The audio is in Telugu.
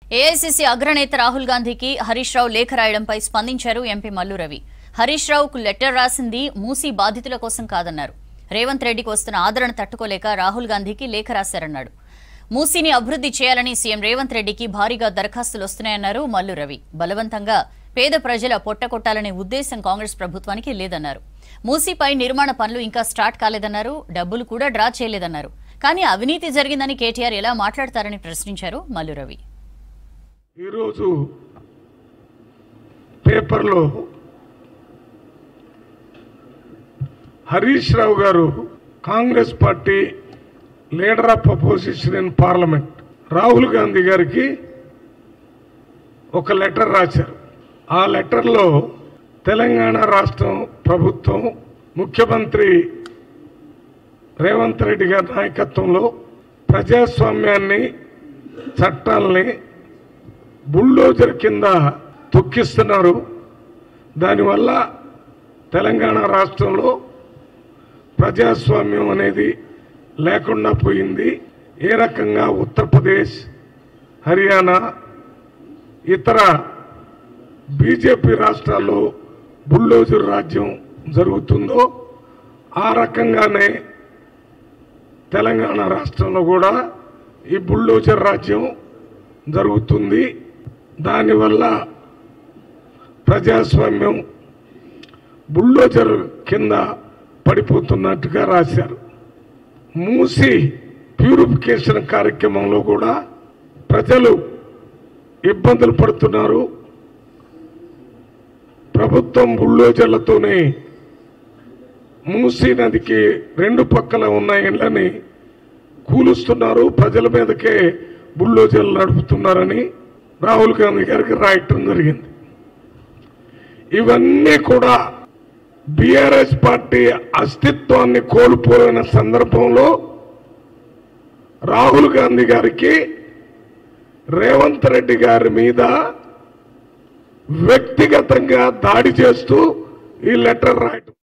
ఏఐసీసీ అగ్రనేత రాహుల్ గాంధీకి హరీష్ రావు లేఖ రాయడంపై స్పందించారు ఎంపీ మల్లు రవి హరీష్ రావుకు లెటర్ రాసింది మూసీ బాధితుల కోసం కాదన్నారు రేవంత్ రెడ్డికి వస్తున్న ఆదరణ తట్టుకోలేక రాహుల్ గాంధీకి లేఖ రాశారన్నాడు మూసీని అభివృద్ధి చేయాలని సీఎం రేవంత్ రెడ్డికి భారీగా దరఖాస్తులు వస్తున్నాయన్నారు మల్లు రవి బలవంతంగా పేద ప్రజల పొట్టకొట్టాలనే ఉద్దేశం కాంగ్రెస్ ప్రభుత్వానికి లేదన్నారు మూసీపై నిర్మాణ పనులు ఇంకా స్టార్ట్ కాలేదన్నారు డబ్బులు కూడా డ్రా చేయలేదన్నారు కానీ అవినీతి జరిగిందని కేటీఆర్ ఎలా మాట్లాడతారని ప్రశ్నించారు మల్లు రవి ఈరోజు పేపర్లో Harish Rao garu Congress party leader of opposition in parliament Rahul Gandhi గారికి ఒక లెటర్ రాశారు ఆ లెటర్లో తెలంగాణ రాష్ట్రం ప్రభుత్వం ముఖ్యమంత్రి రేవంత్ రెడ్డి గారి నాయకత్వంలో ప్రజాస్వామ్యాన్ని చట్టాలని బుల్డోజర్ కింద తొక్కిస్తున్నారు దానివల్ల తెలంగాణ రాష్ట్రంలో ప్రజాస్వామ్యం అనేది లేకుండా పోయింది ఏ రకంగా ఉత్తరప్రదేశ్ హర్యానా ఇతర బీజేపీ రాష్ట్రాల్లో బుల్డోజర్ రాజ్యం జరుగుతుందో ఆ రకంగానే తెలంగాణ రాష్ట్రంలో కూడా ఈ బుల్డోజర్ రాజ్యం జరుగుతుంది దానివల్ల ప్రజాస్వామ్యం బుల్డోజర్ కింద పడిపోతున్నట్టుగా రాశారు మూసి ప్యూరిఫికేషన్ కార్యక్రమంలో కూడా ప్రజలు ఇబ్బందులు పడుతున్నారు ప్రభుత్వం బుల్డోజర్లతోనే మూసీ నదికి రెండు పక్కల ఉన్న ఇళ్లని కూలుస్తున్నారు ప్రజల మీదకే బుల్డోజర్లు నడుపుతున్నారని రాహుల్ గాంధీ గారికి రాయటం జరిగింది ఇవన్నీ కూడా బీఆర్ఎస్ పార్టీ అస్తిత్వాన్ని కోల్పోయిన సందర్భంలో రాహుల్ గాంధీ గారికి రేవంత్ రెడ్డి గారి మీద వ్యక్తిగతంగా దాడి చేస్తూ ఈ లెటర్ రాయటం